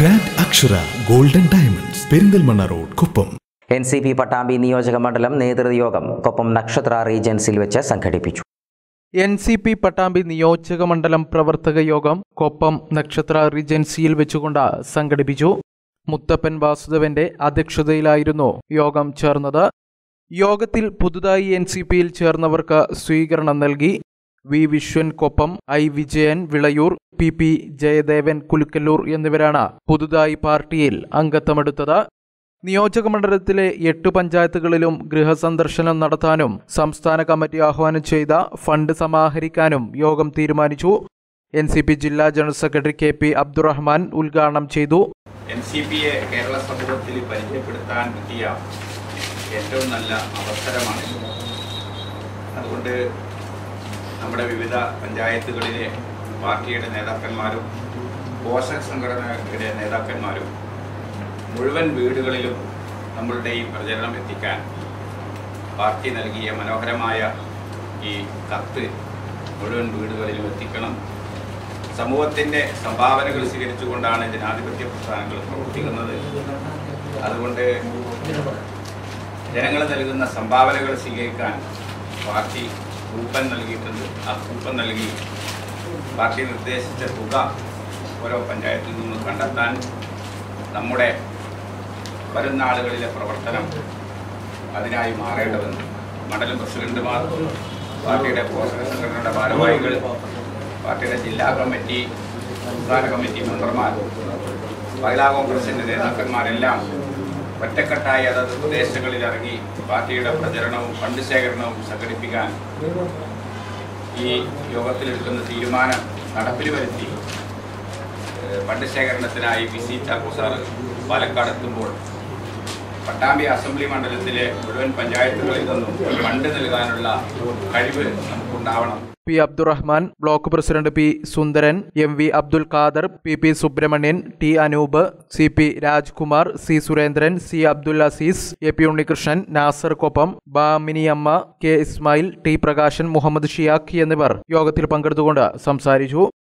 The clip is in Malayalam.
grand Akshara golden diamonds Perinthalmanna road Koppam N C P Pattambi നിയോജക മണ്ഡലം നേതൃയോഗം കൊപ്പം നക്ഷത്ര റീജൻസിൽ വെച്ച് സംഘടിപ്പിച്ചു എൻ സി പി പട്ടാമ്പി നിയോജക മണ്ഡലം പ്രവർത്തക യോഗം കൊപ്പം നക്ഷത്ര റീജൻസിയിൽ വെച്ചുകൊണ്ട് സംഘടിപ്പിച്ചു മുത്തപ്പൻ വാസുദേവന്റെ അധ്യക്ഷതയിലായിരുന്നു യോഗം ചേർന്നത് യോഗത്തിൽ പുതുതായി എൻ സി പിയിൽ ചേർന്നവർക്ക് സ്വീകരണം നൽകി V Viswan Koppam I Vijayan Vilayur P P Jayadevan Kulukkallur എന്നിവരാണ് പുതുതായി പാർട്ടിയിൽ അംഗത്വമെടുത്തത് നിയോജക മണ്ഡലത്തിലെ എട്ട് പഞ്ചായത്തുകളിലും ഗൃഹസന്ദർശനം നടത്താനും സംസ്ഥാന കമ്മിറ്റി ആഹ്വാനം ചെയ്ത ഫണ്ട് സമാഹരിക്കാനും യോഗം തീരുമാനിച്ചു എൻ സി പി ജില്ലാ general secretary K P Abdurahman ഉദ്ഘാടനം ചെയ്തു എൻ സി പിയെ കേരള സമൂഹത്തിൽ പരിചയപ്പെടുത്താൻ പറ്റിയ ഏറ്റവും നല്ല അവസരമാണ് അതുകൊണ്ട് നമ്മുടെ വിവിധ പഞ്ചായത്തുകളിലെ പാർട്ടിയുടെ നേതാക്കന്മാരും പോഷക സംഘടനയുടെ നേതാക്കന്മാരും മുഴുവൻ വീടുകളിലും നമ്മളുടെ ഈ പ്രചരണം എത്തിക്കാൻ പാർട്ടി നൽകിയ മനോഹരമായ ഈ കത്ത് മുഴുവൻ വീടുകളിലും എത്തിക്കണം സമൂഹത്തിൻ്റെ സംഭാവനകൾ സ്വീകരിച്ചുകൊണ്ടാണ് ജനാധിപത്യ പ്രസ്ഥാനങ്ങൾ പ്രവർത്തിക്കുന്നത് അതുകൊണ്ട് ജനങ്ങൾ നൽകുന്ന സംഭാവനകൾ സ്വീകരിക്കാൻ പാർട്ടി കൂപ്പൻ നൽകിയിട്ടുണ്ട് ആ കൂപ്പൻ നൽകി പാർട്ടി നിർദ്ദേശിച്ച തുക ഓരോ പഞ്ചായത്തിൽ നിന്നും കണ്ടെത്താൻ നമ്മുടെ വരുന്ന ആളുകളിലെ പ്രവർത്തനം അതിനായി മാറേണ്ടതുണ്ട് മണ്ഡലം പ്രസിഡന്റുമാർ പാർട്ടിയുടെ പോഷക സംഘടനയുടെ ഭാരവാഹികൾ പാർട്ടിയുടെ ജില്ലാ കമ്മിറ്റി സംസ്ഥാന കമ്മിറ്റി മെമ്പർമാർ മഹിളാ കോൺഗ്രസിൻ്റെ നേതാക്കന്മാരെല്ലാം ഒറ്റക്കെട്ടായി അതത് പ്രദേശങ്ങളിൽ ഇറങ്ങി പാർട്ടിയുടെ പ്രചരണവും ഫണ്ട് ശേഖരണവും സംഘടിപ്പിക്കാൻ ഈ യോഗത്തിലെടുക്കുന്ന തീരുമാനം നടപ്പിൽ വരുത്തി ഏഹ് ഫണ്ട് ശേഖരണത്തിനായി V C Chacko sir Palakkad എത്തുമ്പോൾ പട്ടാമ്പി അസംബ്ലി മണ്ഡലത്തിലെ മുഴുവൻ പഞ്ചായത്തുകളിൽ നിന്നും ഫണ്ട് നൽകാനുള്ള കഴിവ് നമുക്കുണ്ടാവണം P Abdurahman block president P Sundaran M V Abdul Khader P P Subrahmanyan T Anoop C P Rajkumar C Surendran C Abdul Aziz A P Unnikrishnan Nasar Koppam Baminiyamma K Ismail T Prakashan Muhammad Shiyaq എന്നിവർ യോഗത്തിൽ പങ്കെടുത്തുകൊണ്ട് സംസാരിച്ചു